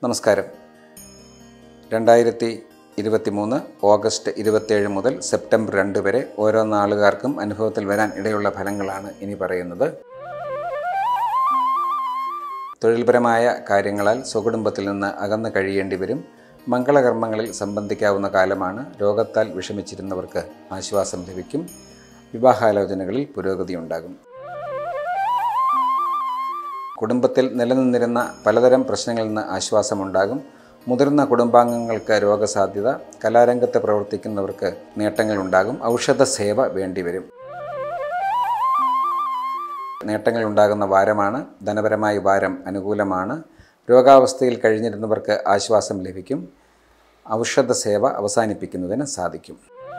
നമസ്കാരം രണ്ടായിരത്തി ഇരുപത്തി മൂന്ന് ഓഗസ്റ്റ് ഇരുപത്തേഴ് മുതൽ സെപ്റ്റംബർ രണ്ട് വരെ ഓരോ നാളുകാർക്കും അനുഭവത്തിൽ വരാൻ ഇടയുള്ള ഫലങ്ങളാണ് ഇനി പറയുന്നത് തൊഴിൽപരമായ കാര്യങ്ങളാൽ സ്വകുടുംബത്തിൽ നിന്ന് അകന്നു കഴിയേണ്ടി വരും മംഗളകർമ്മങ്ങളിൽ സംബന്ധിക്കാവുന്ന കാലമാണ് രോഗത്താൽ വിഷമിച്ചിരുന്നവർക്ക് ആശ്വാസം ലഭിക്കും വിവാഹാലോചനകളിൽ പുരോഗതി ഉണ്ടാകും കുടുംബത്തിൽ നിലനിന്നിരുന്ന പലതരം പ്രശ്നങ്ങളിൽ നിന്ന് ആശ്വാസമുണ്ടാകും മുതിർന്ന കുടുംബാംഗങ്ങൾക്ക് രോഗസാധ്യത കലാരംഗത്ത് പ്രവർത്തിക്കുന്നവർക്ക് നേട്ടങ്ങളുണ്ടാകും ഔഷധ സേവ വേണ്ടിവരും നേട്ടങ്ങൾ ഉണ്ടാകുന്ന വാരമാണ് ധനപരമായ വാരം അനുകൂലമാണ് രോഗാവസ്ഥയിൽ കഴിഞ്ഞിരുന്നവർക്ക് ആശ്വാസം ലഭിക്കും ഔഷധ സേവ അവസാനിപ്പിക്കുന്നതിന് സാധിക്കും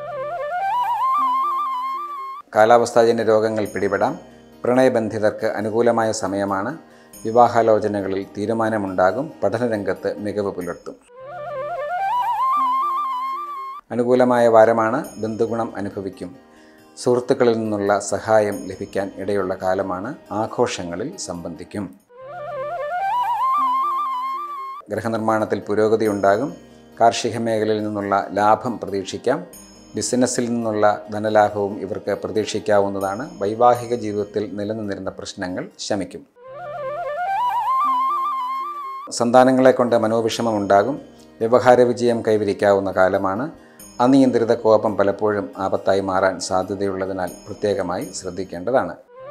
കാലാവസ്ഥാജന്യ രോഗങ്ങൾ പിടിപെടാം പ്രണയബന്ധിതർക്ക് അനുകൂലമായ സമയമാണ് വിവാഹാലോചനകളിൽ തീരുമാനമുണ്ടാകും പഠനരംഗത്ത് മികവ് പുലർത്തും അനുകൂലമായ വാരമാണ് ബന്ധുഗുണം അനുഭവിക്കും സുഹൃത്തുക്കളിൽ നിന്നുള്ള സഹായം ലഭിക്കാൻ ഇടയുള്ള കാലമാണ് ആഘോഷങ്ങളിൽ സംബന്ധിക്കും ഗൃഹനിർമ്മാണത്തിൽ പുരോഗതി ഉണ്ടാകും കാർഷിക മേഖലയിൽ നിന്നുള്ള ലാഭം പ്രതീക്ഷിക്കാം ബിസിനസ്സിൽ നിന്നുള്ള ധനലാഭവും ഇവർക്ക് പ്രതീക്ഷിക്കാവുന്നതാണ് വൈവാഹിക ജീവിതത്തിൽ നിലനിന്നിരുന്ന പ്രശ്നങ്ങൾ ശമിക്കും സന്താനങ്ങളെ കൊണ്ട് മനോവിഷമം ഉണ്ടാകും വ്യവഹാര വിജയം കൈവരിക്കാവുന്ന കാലമാണ് അനിയന്ത്രിത കോപം പലപ്പോഴും ആപത്തായി മാറാൻ സാധ്യതയുള്ളതിനാൽ പ്രത്യേകമായി ശ്രദ്ധിക്കേണ്ടതാണ്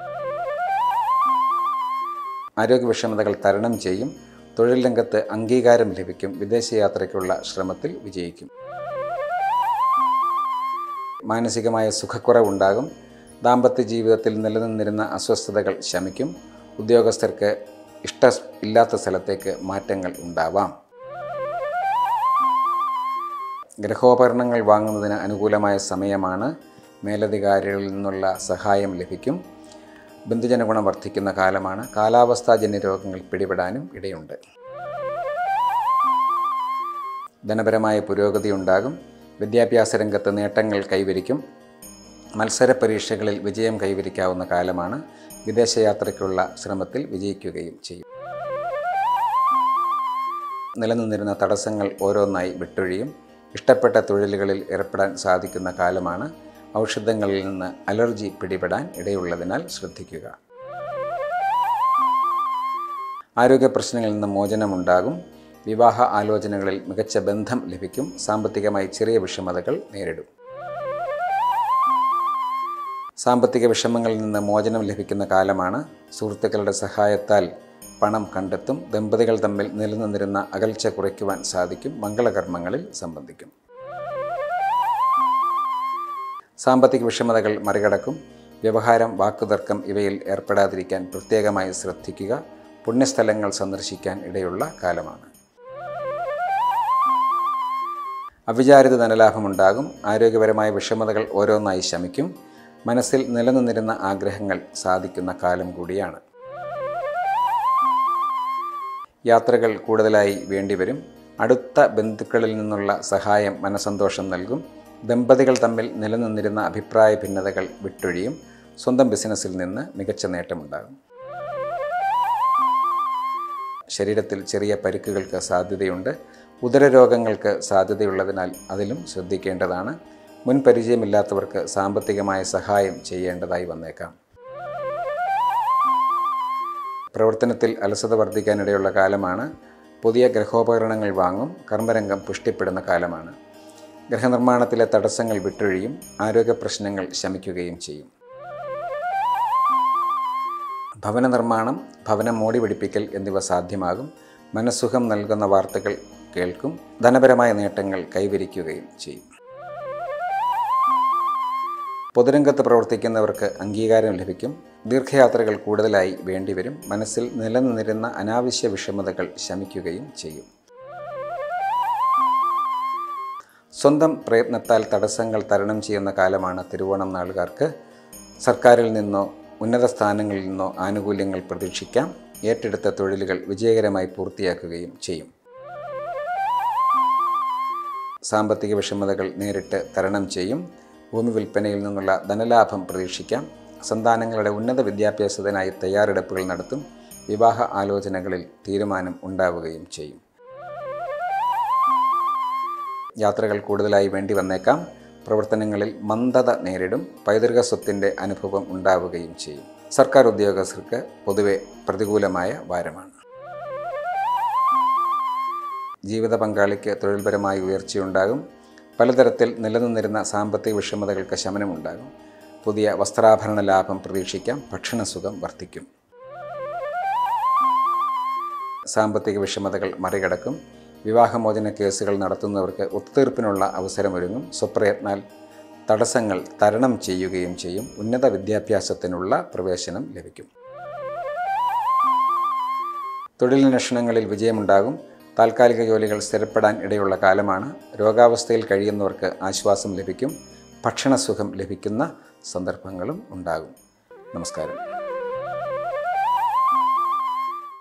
ആരോഗ്യ വിഷമതകൾ തരണം ചെയ്യും തൊഴിൽ രംഗത്ത് അംഗീകാരം ലഭിക്കും വിദേശയാത്രയ്ക്കുള്ള ശ്രമത്തിൽ വിജയിക്കും മാനസികമായ സുഖക്കുറവുണ്ടാകും ദാമ്പത്യ ജീവിതത്തിൽ നിലനിന്നിരുന്ന അസ്വസ്ഥതകൾ ശമിക്കും ഉദ്യോഗസ്ഥർക്ക് ഇഷ്ട ഇല്ലാത്ത സ്ഥലത്തേക്ക് മാറ്റങ്ങൾ ഉണ്ടാവാം ഗ്രഹോപകരണങ്ങൾ വാങ്ങുന്നതിന് അനുകൂലമായ സമയമാണ് മേലധികാരികളിൽ നിന്നുള്ള സഹായം ലഭിക്കും ബന്ധുജനഗുണം വർദ്ധിക്കുന്ന കാലമാണ് കാലാവസ്ഥാജന്യ രോഗങ്ങൾ പിടിപെടാനും ഇടയുണ്ട് ധനപരമായ പുരോഗതി ഉണ്ടാകും വിദ്യാഭ്യാസ രംഗത്ത് നേട്ടങ്ങൾ കൈവരിക്കും മത്സര പരീക്ഷകളിൽ വിജയം കൈവരിക്കാവുന്ന കാലമാണ് വിദേശയാത്രയ്ക്കുള്ള ശ്രമത്തിൽ വിജയിക്കുകയും ചെയ്യും നിലനിന്നിരുന്ന തടസ്സങ്ങൾ ഓരോന്നായി വിട്ടൊഴിയും ഇഷ്ടപ്പെട്ട തൊഴിലുകളിൽ ഏർപ്പെടാൻ സാധിക്കുന്ന കാലമാണ് ഔഷധങ്ങളിൽ നിന്ന് അലർജി പിടിപെടാൻ ഇടയുള്ളതിനാൽ ശ്രദ്ധിക്കുക ആരോഗ്യ പ്രശ്നങ്ങളിൽ നിന്ന് മോചനമുണ്ടാകും വിവാഹ ആലോചനകളിൽ മികച്ച ബന്ധം ലഭിക്കും സാമ്പത്തികമായി ചെറിയ വിഷമതകൾ നേരിടും സാമ്പത്തിക വിഷമങ്ങളിൽ നിന്ന് മോചനം ലഭിക്കുന്ന കാലമാണ് സുഹൃത്തുക്കളുടെ സഹായത്താൽ പണം കണ്ടെത്തും ദമ്പതികൾ തമ്മിൽ നിലനിന്നിരുന്ന അകൽച്ച കുറയ്ക്കുവാൻ സാധിക്കും മംഗളകർമ്മങ്ങളിൽ സംബന്ധിക്കും സാമ്പത്തിക വിഷമതകൾ മറികടക്കും വ്യവഹാരം വാക്കുതർക്കം ഇവയിൽ ഏർപ്പെടാതിരിക്കാൻ പ്രത്യേകമായി ശ്രദ്ധിക്കുക പുണ്യസ്ഥലങ്ങൾ സന്ദർശിക്കാൻ ഇടയുള്ള കാലമാണ് അവിചാരിത ധനലാഭമുണ്ടാകും ആരോഗ്യപരമായ വിഷമതകൾ ഓരോന്നായി ശമിക്കും മനസ്സിൽ നിലനിന്നിരുന്ന ആഗ്രഹങ്ങൾ സാധിക്കുന്ന കാലം കൂടിയാണ് യാത്രകൾ കൂടുതലായി വേണ്ടിവരും അടുത്ത ബന്ധുക്കളിൽ നിന്നുള്ള സഹായം മനസന്തോഷം നൽകും ദമ്പതികൾ തമ്മിൽ നിലനിന്നിരുന്ന അഭിപ്രായ ഭിന്നതകൾ വിട്ടൊഴിയും സ്വന്തം ബിസിനസ്സിൽ നിന്ന് മികച്ച നേട്ടമുണ്ടാകും ശരീരത്തിൽ ചെറിയ പരിക്കുകൾക്ക് സാധ്യതയുണ്ട് ഉദരരോഗങ്ങൾക്ക് സാധ്യതയുള്ളതിനാൽ അതിലും ശ്രദ്ധിക്കേണ്ടതാണ് മുൻ പരിചയമില്ലാത്തവർക്ക് സാമ്പത്തികമായ സഹായം ചെയ്യേണ്ടതായി വന്നേക്കാം പ്രവർത്തനത്തിൽ അലസത വർദ്ധിക്കാനിടയുള്ള കാലമാണ് പുതിയ ഗ്രഹോപകരണങ്ങൾ വാങ്ങും കർമ്മരംഗം പുഷ്ടിപ്പെടുന്ന കാലമാണ് ഗൃഹനിർമ്മാണത്തിലെ തടസ്സങ്ങൾ വിട്ടൊഴിയും ആരോഗ്യ പ്രശ്നങ്ങൾ ശമിക്കുകയും ചെയ്യും ഭവന നിർമ്മാണം ഭവനം മോടി പിടിപ്പിക്കൽ എന്നിവ സാധ്യമാകും മനസ്സുഖം നൽകുന്ന വാർത്തകൾ കേൾക്കും ധനപരമായ നേട്ടങ്ങൾ കൈവരിക്കുകയും ചെയ്യും പൊതുരംഗത്ത് പ്രവർത്തിക്കുന്നവർക്ക് അംഗീകാരം ലഭിക്കും ദീർഘയാത്രകൾ കൂടുതലായി വേണ്ടിവരും മനസ്സിൽ നിലനിന്നിരുന്ന അനാവശ്യ വിഷമതകൾ ശമിക്കുകയും ചെയ്യും സ്വന്തം പ്രയത്നത്താൽ തടസ്സങ്ങൾ തരണം ചെയ്യുന്ന കാലമാണ് തിരുവോണം നാളുകാർക്ക് സർക്കാരിൽ നിന്നോ ഉന്നത സ്ഥാനങ്ങളിൽ നിന്നോ ആനുകൂല്യങ്ങൾ പ്രതീക്ഷിക്കാം ഏറ്റെടുത്ത തൊഴിലുകൾ വിജയകരമായി പൂർത്തിയാക്കുകയും ചെയ്യും സാമ്പത്തിക വിഷമതകൾ നേരിട്ട് തരണം ചെയ്യും ഭൂമി വിൽപ്പനയിൽ നിന്നുള്ള ധനലാഭം പ്രതീക്ഷിക്കാം സന്താനങ്ങളുടെ ഉന്നത വിദ്യാഭ്യാസത്തിനായി തയ്യാറെടുപ്പുകൾ നടത്തും വിവാഹ ആലോചനകളിൽ തീരുമാനം ഉണ്ടാവുകയും ചെയ്യും യാത്രകൾ കൂടുതലായി വേണ്ടി വന്നേക്കാം പ്രവർത്തനങ്ങളിൽ മന്ദത നേരിടും പൈതൃക സ്വത്തിൻ്റെ അനുഭവം ഉണ്ടാവുകയും ചെയ്യും സർക്കാർ ഉദ്യോഗസ്ഥർക്ക് പൊതുവെ പ്രതികൂലമായ വാരമാണ് ജീവിത പങ്കാളിക്ക് തൊഴിൽപരമായി ഉയർച്ചയുണ്ടാകും പലതരത്തിൽ നിലനിന്നിരുന്ന സാമ്പത്തിക വിഷമതകൾക്ക് ശമനമുണ്ടാകും പുതിയ വസ്ത്രാഭരണ ലാഭം പ്രതീക്ഷിക്കാം ഭക്ഷണസുഖം വർദ്ധിക്കും സാമ്പത്തിക വിഷമതകൾ മറികടക്കും വിവാഹമോചന കേസുകൾ നടത്തുന്നവർക്ക് ഒത്തുതീർപ്പിനുള്ള അവസരമൊരുങ്ങും സ്വപ്രയത്നാൽ തടസ്സങ്ങൾ തരണം ചെയ്യുകയും ചെയ്യും ഉന്നത വിദ്യാഭ്യാസത്തിനുള്ള പ്രവേശനം ലഭിക്കും തൊഴിലന്വേഷണങ്ങളിൽ വിജയമുണ്ടാകും താൽക്കാലിക ജോലികൾ സ്ഥിരപ്പെടാൻ ഇടയുള്ള കാലമാണ് രോഗാവസ്ഥയിൽ കഴിയുന്നവർക്ക് ആശ്വാസം ലഭിക്കും ഭക്ഷണസുഖം ലഭിക്കുന്ന സന്ദർഭങ്ങളും ഉണ്ടാകും നമസ്കാരം